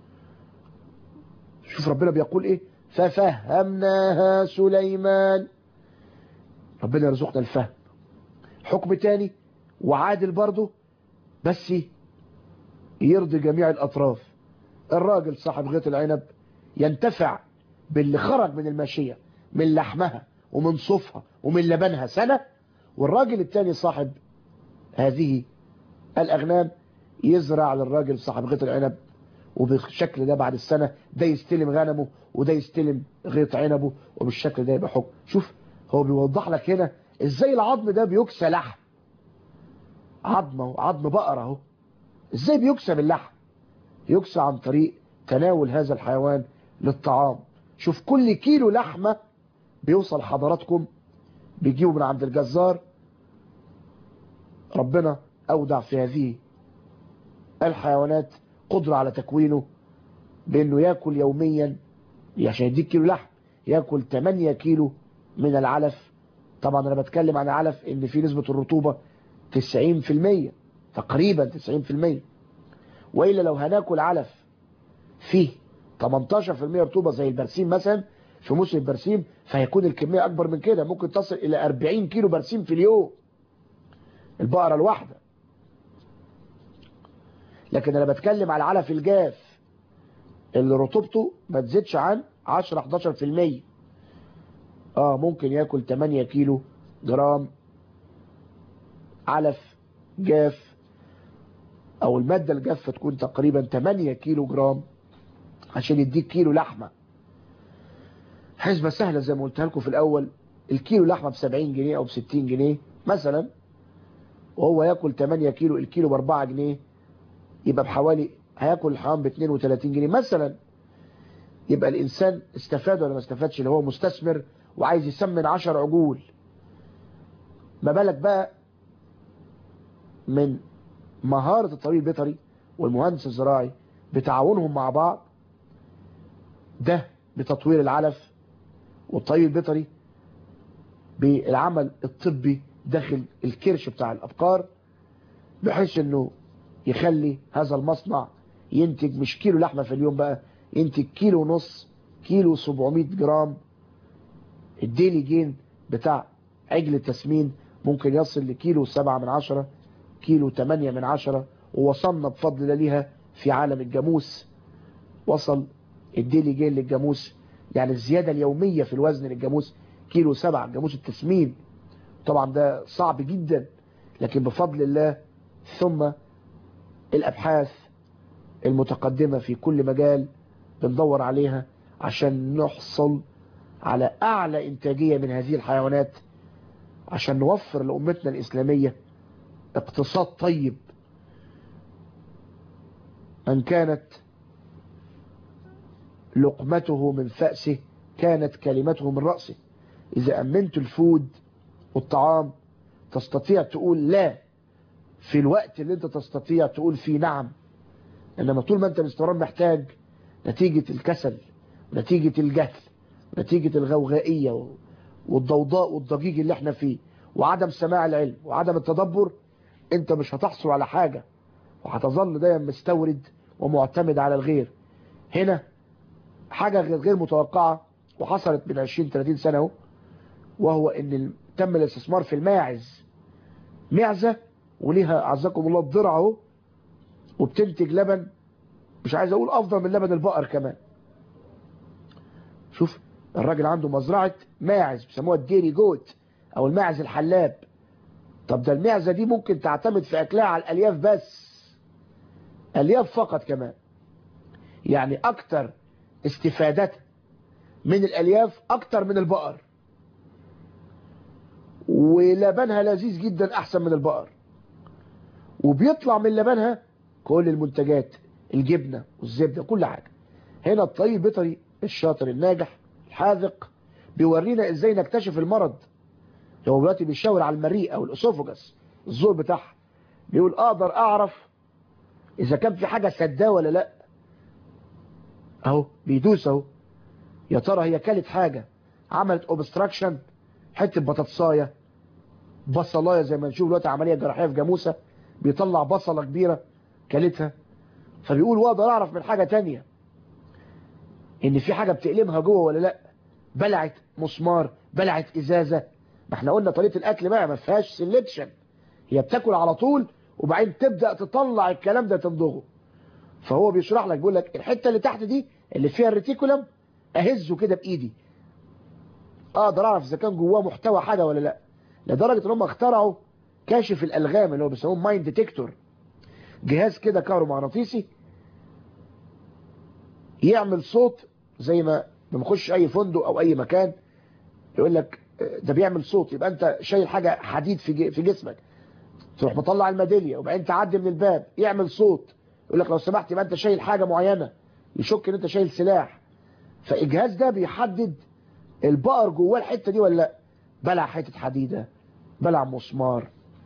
شوف ربنا بيقول ايه ففهمناها سليمان ربنا يرزقنا الفهم حكم تاني وعادل برضه بس يرضي جميع الاطراف الراجل صاحب غيط العنب ينتفع باللي خرج من الماشية من لحمها ومن صوفها ومن لبنها سنة والراجل التاني صاحب هذه الأغنام يزرع للراجل صاحب غيط العنب وبالشكل ده بعد السنة ده يستلم غنمه وده يستلم غيط عنبه وبالشكل ده يبقى حكم شوف هو بيوضح لك هنا ازاي العظم ده بيكسى لحم عظمه عظم بقرة اهو ازاي بيكسى باللحم يكسى عن طريق تناول هذا الحيوان للطعام شوف كل كيلو لحمة بيوصل حضراتكم بيجيبوا من عند الجزار ربنا أودع في هذه الحيوانات قدرة على تكوينه بأنه يأكل يوميا عشان يديك كيلو لحم يأكل 8 كيلو من العلف طبعا أنا بتكلم عن علف إن في نسبة الرطوبة 90% تقريبا 90% وإلا لو هناكل علف فيه 18% رطوبة زي البرسيم مثلا في موسم البرسيم فهيكون الكمية أكبر من كده ممكن تصل إلى 40 كيلو برسيم في اليوم البقرة الواحدة لكن أنا بتكلم على علف الجاف اللي رطوبته ما تزيدش عن 10-11% اه ممكن ياكل 8 كيلو جرام علف جاف او المادة الجافة تكون تقريبا 8 كيلو جرام عشان يديك كيلو لحمة حسبة سهلة زي ما قلتها لكم في الاول الكيلو لحمة ب 70 جنيه او ب 60 جنيه مثلا وهو ياكل 8 كيلو الكيلو ب 4 جنيه يبقى بحوالي هياكل الحيوان ب 32 جنيه مثلا يبقى الانسان استفاد ولا ما استفادش اللي هو مستثمر وعايز يسمن 10 عجول ما بالك بقى من مهارة الطبيب البيطري والمهندس الزراعي بتعاونهم مع بعض ده بتطوير العلف والطبيب البيطري بالعمل الطبي داخل الكرش بتاع الأبقار بحيث انه يخلي هذا المصنع ينتج مش كيلو لحمة في اليوم بقى ينتج كيلو ونص كيلو 700 جرام الديلي جين بتاع عجل التسمين ممكن يصل لكيلو سبعة من عشرة كيلو تمانية من عشرة ووصلنا بفضل الله ليها في عالم الجاموس وصل الديلي جين للجاموس يعني الزيادة اليومية في الوزن للجاموس كيلو سبعة جاموس التسمين طبعا ده صعب جدا لكن بفضل الله ثم الأبحاث المتقدمة في كل مجال بندور عليها عشان نحصل على أعلى إنتاجية من هذه الحيوانات عشان نوفر لأمتنا الإسلامية اقتصاد طيب من كانت لقمته من فأسه كانت كلمته من رأسه إذا أمنت الفود والطعام تستطيع تقول لا في الوقت اللي انت تستطيع تقول فيه نعم انما طول ما انت باستمرار محتاج نتيجة الكسل ونتيجة الجهل ونتيجة الغوغائية والضوضاء والضجيج اللي احنا فيه وعدم سماع العلم وعدم التدبر انت مش هتحصل على حاجة وهتظل دايما مستورد ومعتمد على الغير هنا حاجة غير متوقعة وحصلت من 20 30 سنة اهو وهو ان تم الاستثمار في الماعز معزة وليها عزكم الله الضرع اهو وبتنتج لبن مش عايز اقول افضل من لبن البقر كمان شوف الراجل عنده مزرعة ماعز بيسموها الديري جوت او الماعز الحلاب طب ده المعزة دي ممكن تعتمد في اكلها على الالياف بس الياف فقط كمان يعني اكتر استفادتها من الالياف اكتر من البقر ولبنها لذيذ جدا احسن من البقر وبيطلع من لبنها كل المنتجات الجبنة والزبدة كل حاجة هنا الطريق البيطري الشاطر الناجح الحاذق بيورينا ازاي نكتشف المرض هو دلوقتي بيشاور على المريء او الاسوفجس الزور بتاعها بيقول اقدر اعرف اذا كان في حاجة سداه ولا لا اهو بيدوس اهو يا ترى هي كلت حاجة عملت اوبستراكشن حتة بطاطسايه بصلايه زي ما نشوف دلوقتي عملية جراحية في جاموسة بيطلع بصلة كبيرة كلتها فبيقول واقدر اعرف من حاجة تانية ان في حاجة بتقلمها جوه ولا لا بلعت مسمار بلعت ازازة ما احنا قلنا طريقة الاكل بقى ما فيهاش سيلكشن هي بتاكل على طول وبعدين تبدأ تطلع الكلام ده تمضغه فهو بيشرح لك بيقول لك الحتة اللي تحت دي اللي فيها الريتيكولم اهزه كده بايدي اقدر اعرف اذا كان جواه محتوى حاجة ولا لا لدرجة ان هم اخترعوا كاشف الالغام اللي هو بيسموه مايند ديتكتور جهاز كده كهرومغناطيسي يعمل صوت زي ما لما نخش اي فندق او اي مكان يقول لك ده بيعمل صوت يبقى انت شايل حاجة حديد في في جسمك تروح مطلع الميداليه وبعدين تعدي من الباب يعمل صوت يقول لك لو سمحت يبقى انت شايل حاجة معينة يشك ان انت شايل سلاح فالجهاز ده بيحدد البقر جواه الحتة دي ولا لا بلع حتة حديدة بلع مسمار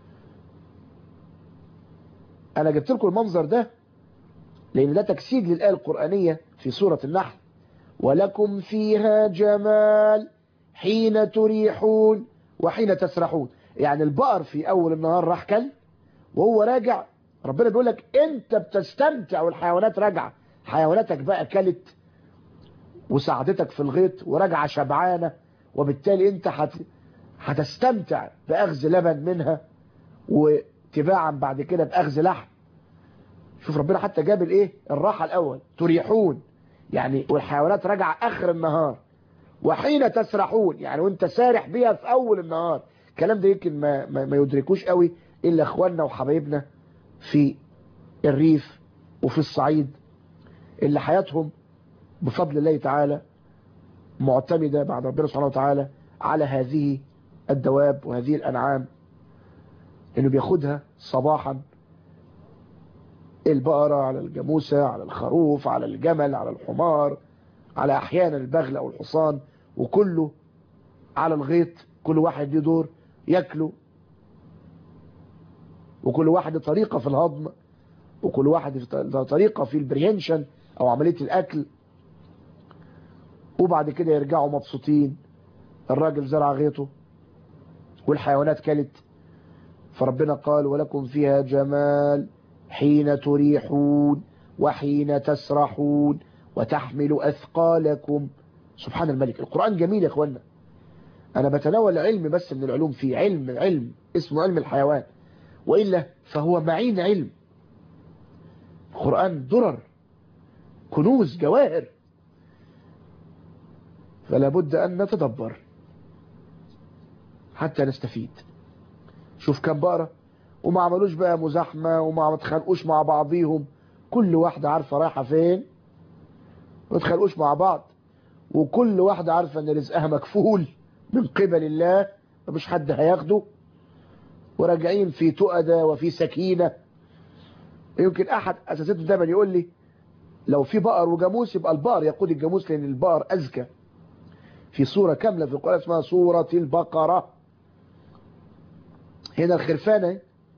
انا جبت لكم المنظر ده لان ده تجسيد للآية القرآنية في سورة النحل ولكم فيها جمال حين تريحون وحين تسرحون يعني البقر في اول النهار راح كل وهو راجع ربنا بيقول لك انت بتستمتع والحيوانات راجعه حيواناتك بقى كلت وساعدتك في الغيط وراجعه شبعانه وبالتالي انت هت... هتستمتع باخذ لبن منها وتباعا بعد كده باخذ لحم شوف ربنا حتى جاب الايه الراحه الاول تريحون يعني والحيوانات راجعه اخر النهار وحين تسرحون يعني وانت سارح بيها في اول النهار الكلام ده يمكن ما, ما, ما يدركوش قوي الا اخواننا وحبايبنا في الريف وفي الصعيد اللي حياتهم بفضل الله تعالى معتمدة بعد ربنا سبحانه وتعالى على هذه الدواب وهذه الأنعام انه بياخدها صباحا البقرة على الجاموسة على الخروف على الجمل على الحمار على احيانا البغل او الحصان وكله على الغيط كل واحد ليه دور ياكله وكل واحد طريقة في الهضم وكل واحد طريقة في البريهنشن او عملية الاكل وبعد كده يرجعوا مبسوطين الراجل زرع غيطه والحيوانات كلت فربنا قال ولكم فيها جمال حين تريحون وحين تسرحون وتحمل أثقالكم سبحان الملك القرآن جميل يا اخوانا أنا بتناول علم بس من العلوم فيه علم علم اسمه علم الحيوان وإلا فهو معين علم القرآن درر كنوز جواهر فلا بد أن نتدبر حتى نستفيد شوف كم بقرة وما عملوش بقى مزاحمة وما تخلقوش مع بعضيهم كل واحدة عارفة رايحة فين ما تخلقوش مع بعض وكل واحدة عارفة ان رزقها مكفول من قبل الله مفيش حد هياخده وراجعين في تؤدى وفي سكينة يمكن احد اساساته دايما يقول لي لو في بقر وجاموس يبقى البقر يقود الجاموس لان البقر اذكى في صورة كاملة في القرآن اسمها صورة البقرة هنا الخرفانة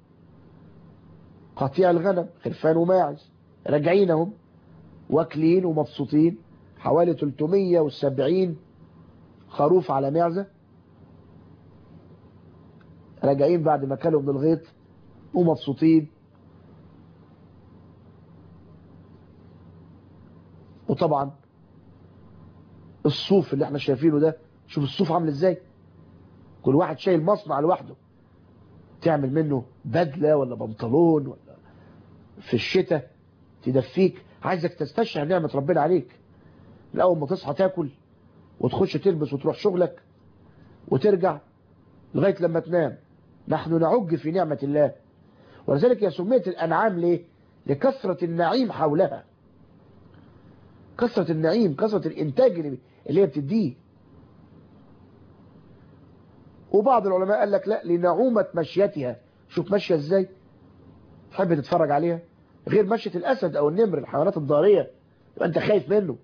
قطيع الغنم خرفان وماعز راجعينهم واكلين ومبسوطين حوالي 370 خروف على معزة راجعين بعد ما كلوا من الغيط ومبسوطين وطبعا الصوف اللي احنا شايفينه ده شوف الصوف عامل ازاي كل واحد شايل مصنع لوحده تعمل منه بدلة ولا بنطلون ولا في الشتاء تدفيك عايزك تستشعر نعمة ربنا عليك الأول ما تصحى تاكل وتخش تلبس وتروح شغلك وترجع لغاية لما تنام نحن نعج في نعمة الله ولذلك هي سميت الأنعام ليه لكثرة النعيم حولها كثرة النعيم كثرة الإنتاج اللي هي بتديه وبعض العلماء قال لك لا لنعومة مشيتها شوف ماشية ازاي تحب تتفرج عليها غير مشية الأسد أو النمر الحيوانات الضارية يبقى أنت خايف منه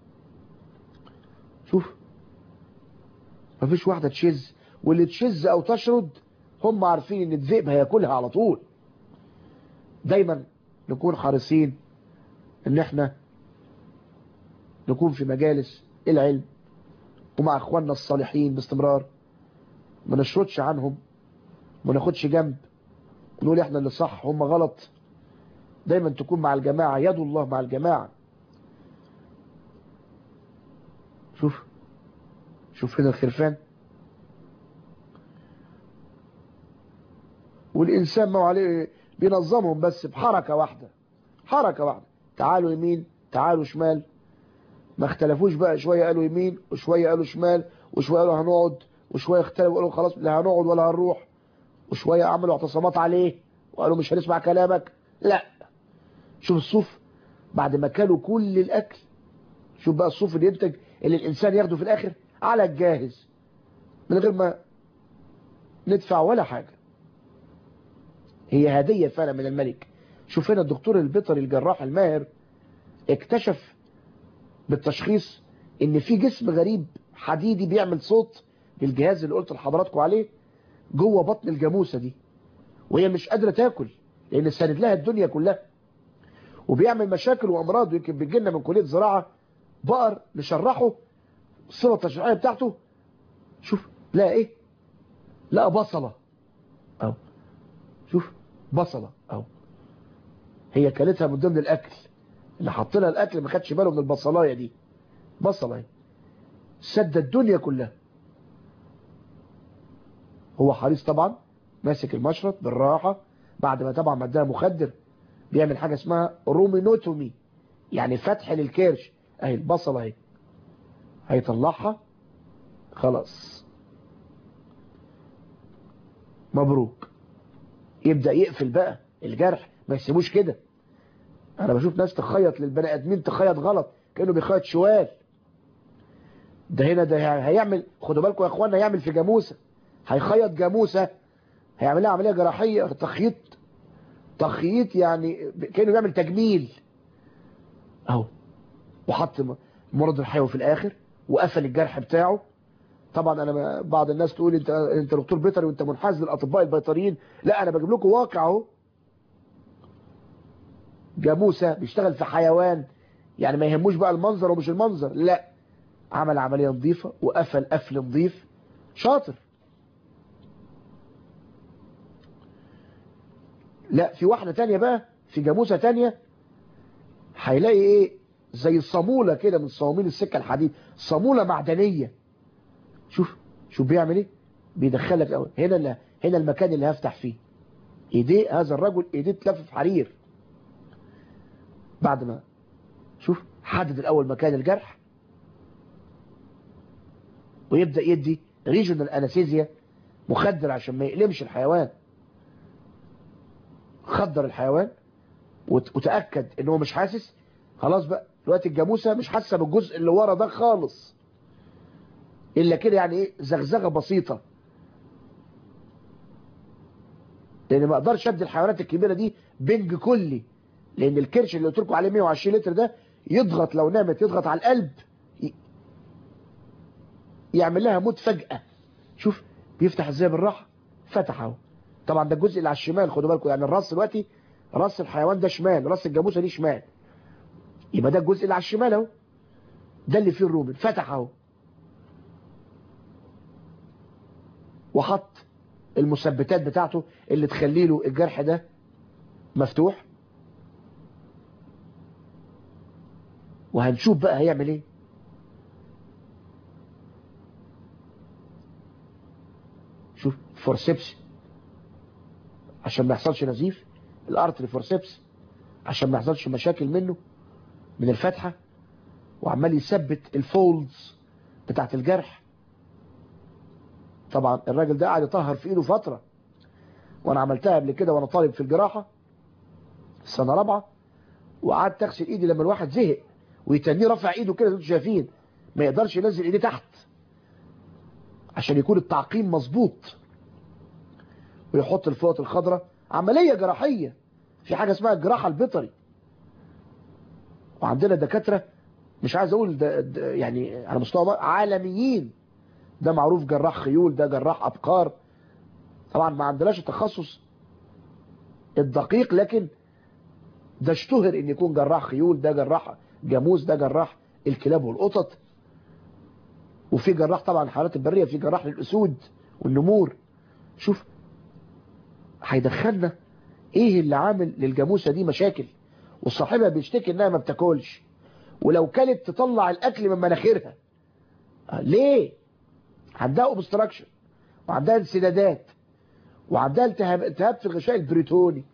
شوف مفيش واحدة تشز واللي تشز أو تشرد هم عارفين ان الذئب هياكلها على طول دايما نكون حريصين ان احنا نكون في مجالس العلم ومع اخواننا الصالحين باستمرار ما نشردش عنهم ما ناخدش جنب ونقول احنا اللي صح هم غلط دايما تكون مع الجماعة يد الله مع الجماعة شوف شوف هنا الخرفان والإنسان ما عليه بينظمهم بس بحركة واحدة حركة واحدة تعالوا يمين تعالوا شمال ما اختلفوش بقى شوية قالوا يمين وشوية قالوا شمال وشوية قالوا هنقعد وشوية اختلفوا قالوا خلاص لا هنقعد ولا هنروح وشوية عملوا اعتصامات عليه وقالوا مش هنسمع كلامك لا شوف الصوف بعد ما كلوا كل الأكل شوف بقى الصوف اللي ينتج اللي الإنسان ياخده في الآخر على الجاهز من غير ما ندفع ولا حاجة هي هدية فعلا من الملك شوف هنا الدكتور البيطري الجراح الماهر اكتشف بالتشخيص ان في جسم غريب حديدي بيعمل صوت بالجهاز اللي قلت لحضراتكم عليه جوه بطن الجاموسة دي وهي مش قادرة تاكل لان ساند لها الدنيا كلها وبيعمل مشاكل وامراض ويمكن بيجي لنا من كليه زراعه بقر نشرحه الصفه التشريحيه بتاعته شوف لا ايه لا بصله اهو شوف بصله اهو هي كلتها من ضمن الاكل اللي حط لها الاكل ما خدش باله من البصلايه دي بصله اهي سد الدنيا كلها هو حريص طبعا ماسك المشرط بالراحه بعد ما طبعا ما اداها مخدر بيعمل حاجة اسمها رومينوتومي يعني فتح للكرش اهي البصلة اهي هيطلعها خلاص مبروك يبدأ يقفل بقى الجرح ما يسيبوش كده انا بشوف ناس تخيط للبني ادمين تخيط غلط كانه بيخيط شوال ده هنا ده هيعمل خدوا بالكم يا اخوانا هيعمل في جاموسه هيخيط جاموسه هيعمل لها عمليه جراحيه تخييط تخييط يعني كانه بيعمل تجميل اهو وحط مرض الحيوي في الاخر وقفل الجرح بتاعه طبعا انا بعض الناس تقول انت انت دكتور بيطري وانت منحاز للاطباء البيطريين لا انا بجيب لكم واقع اهو جاموسة بيشتغل في حيوان يعني ما يهموش بقى المنظر ومش المنظر لا عمل عملية نظيفة وقفل قفل نظيف شاطر لا في واحدة تانية بقى في جاموسة تانية هيلاقي ايه زي صامولة كده من صواميل السكة الحديد صامولة معدنية شوف شوف بيعمل ايه بيدخلك الاول هنا اللي هنا المكان اللي هفتح فيه ايديه هذا الرجل ايديه تلفف حرير بعد ما شوف حدد الاول مكان الجرح ويبدأ يدي ريجونال انستيزيا مخدر عشان ما يقلمش الحيوان خدر الحيوان وتأكد ان هو مش حاسس خلاص بقى دلوقتي الجاموسة مش حاسة بالجزء اللي ورا ده خالص الا كده يعني ايه زغزغة بسيطة لان ما اقدرش ادي الحيوانات الكبيرة دي بنج كلي لان الكرش اللي قلت لكم عليه 120 لتر ده يضغط لو نامت يضغط على القلب يعمل لها موت فجأة شوف بيفتح ازاي بالراحة فتح اهو طبعا ده الجزء اللي على الشمال خدوا بالكم يعني الراس دلوقتي راس الحيوان ده شمال راس الجاموسه دي شمال يبقى ده الجزء اللي على الشمال اهو ده اللي فيه الروبن فتح اهو وحط المثبتات بتاعته اللي تخلي له الجرح ده مفتوح وهنشوف بقى هيعمل ايه شوف فورسيبس عشان ما يحصلش نزيف الارتري فورسيبس عشان ما يحصلش مشاكل منه من الفتحة وعمال يثبت الفولدز بتاعت الجرح طبعا الراجل ده قاعد يطهر في ايده فترة وانا عملتها قبل كده وانا طالب في الجراحة السنة رابعة وقعدت اغسل ايدي لما الواحد زهق ويتنيه رفع ايده كده انتوا شايفين ما يقدرش ينزل ايديه تحت عشان يكون التعقيم مظبوط ويحط الفوط الخضراء عملية جراحية في حاجة اسمها الجراحة البيطري وعندنا دكاترة مش عايز اقول ده ده يعني على مستوى عالميين ده معروف جراح خيول ده جراح ابقار طبعا ما عندناش التخصص الدقيق لكن ده اشتهر ان يكون جراح خيول ده جراح جاموس ده جراح الكلاب والقطط وفي جراح طبعا الحيوانات البرية في جراح للأسود والنمور شوف هيدخلنا ايه اللي عامل للجاموسة دي مشاكل وصاحبها بيشتكي انها ما بتاكلش ولو كانت تطلع الاكل من مناخيرها ليه عندها اوبستراكشن وعندها انسدادات وعندها التهاب التهاب في الغشاء البريتوني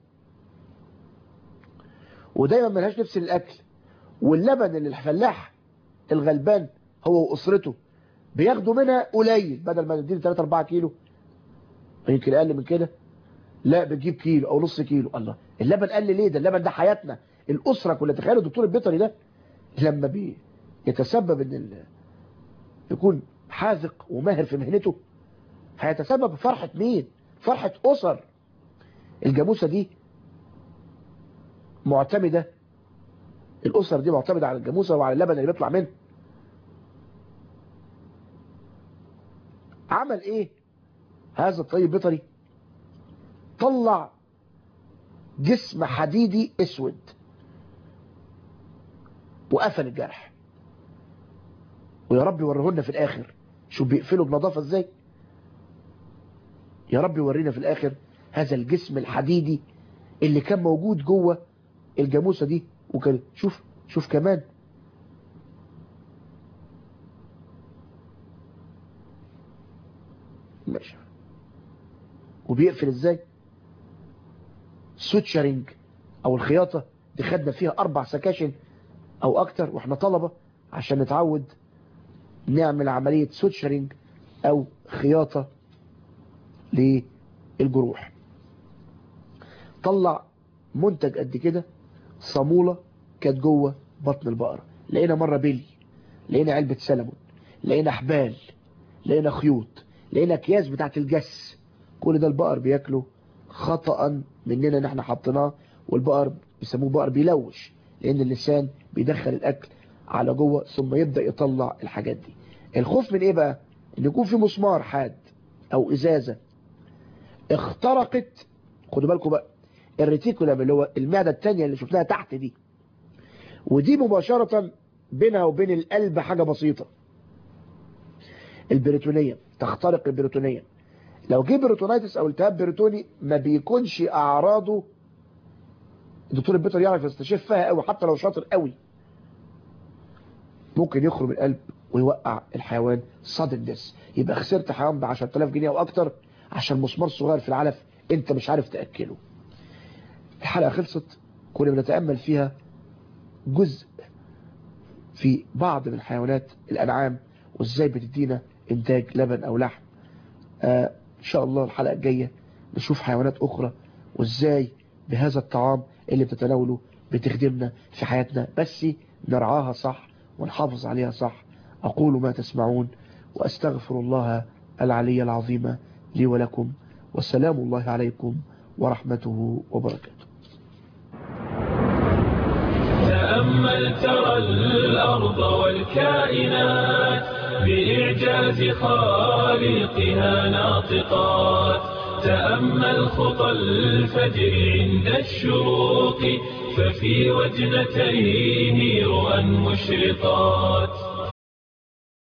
ودايما ملهاش نفس الاكل واللبن اللي الفلاح الغلبان هو واسرته بياخدوا منها قليل بدل ما تديني 3 4 كيلو يمكن اقل من كده لا بتجيب كيلو او نص كيلو الله اللبن قل ليه ده اللبن ده حياتنا الاسره كلها تخيلوا الدكتور البيطري ده لما بي يتسبب ان ال... يكون حاذق وماهر في مهنته هيتسبب في فرحة مين فرحة أسر الجاموسة دي معتمدة الأسر دي معتمدة على الجاموسة وعلى اللبن اللي بيطلع منه عمل ايه هذا الطيب البيطري طلع جسم حديدي اسود وقفل الجرح ويا رب يوريهولنا في الاخر شو بيقفلوا بنظافة ازاي يا رب يورينا في الاخر هذا الجسم الحديدي اللي كان موجود جوه الجاموسة دي وكان شوف شوف كمان ماشي وبيقفل ازاي سوتشرنج او الخياطة دي خدنا فيها اربع سكاشن او اكتر واحنا طلبة عشان نتعود نعمل عملية سوتشرنج او خياطة للجروح طلع منتج قد كده صامولة كانت جوه بطن البقرة لقينا مرة بلي لقينا علبة سلمون لقينا حبال لقينا خيوط لقينا اكياس بتاعت الجس كل ده البقر بياكله خطأ مننا ان احنا حطيناه والبقر بيسموه بقر بيلوش لان اللسان بيدخل الاكل على جوه ثم يبدأ يطلع الحاجات دي الخوف من ايه بقى ان يكون في مسمار حاد او ازازة اخترقت خدوا بالكم بقى الريتيكولم اللي هو المعدة التانية اللي شفناها تحت دي ودي مباشرة بينها وبين القلب حاجة بسيطة البريتونية تخترق البريتونية لو جه بريتونيتس او التهاب بريتوني ما بيكونش اعراضه الدكتور البيطر يعرف يستشفها قوي حتى لو شاطر قوي ممكن يخرم القلب ويوقع الحيوان صادم ديس يبقى خسرت حيوان ب 10000 جنيه او اكتر عشان مسمار صغير في العلف انت مش عارف تاكله الحلقه خلصت كنا بنتامل فيها جزء في بعض من حيوانات الانعام وازاي بتدينا انتاج لبن او لحم آه ان شاء الله الحلقه الجايه نشوف حيوانات اخرى وازاي بهذا الطعام اللي بتتناوله بتخدمنا في حياتنا بس نرعاها صح ونحافظ عليها صح أقول ما تسمعون وأستغفر الله العلي العظيم لي ولكم والسلام الله عليكم ورحمته وبركاته تأمل ترى الأرض والكائنات بإعجاز خالقها ناطقات تأمل خطى الفجر عند الشروق ففي وجنتيه رؤى مشرقات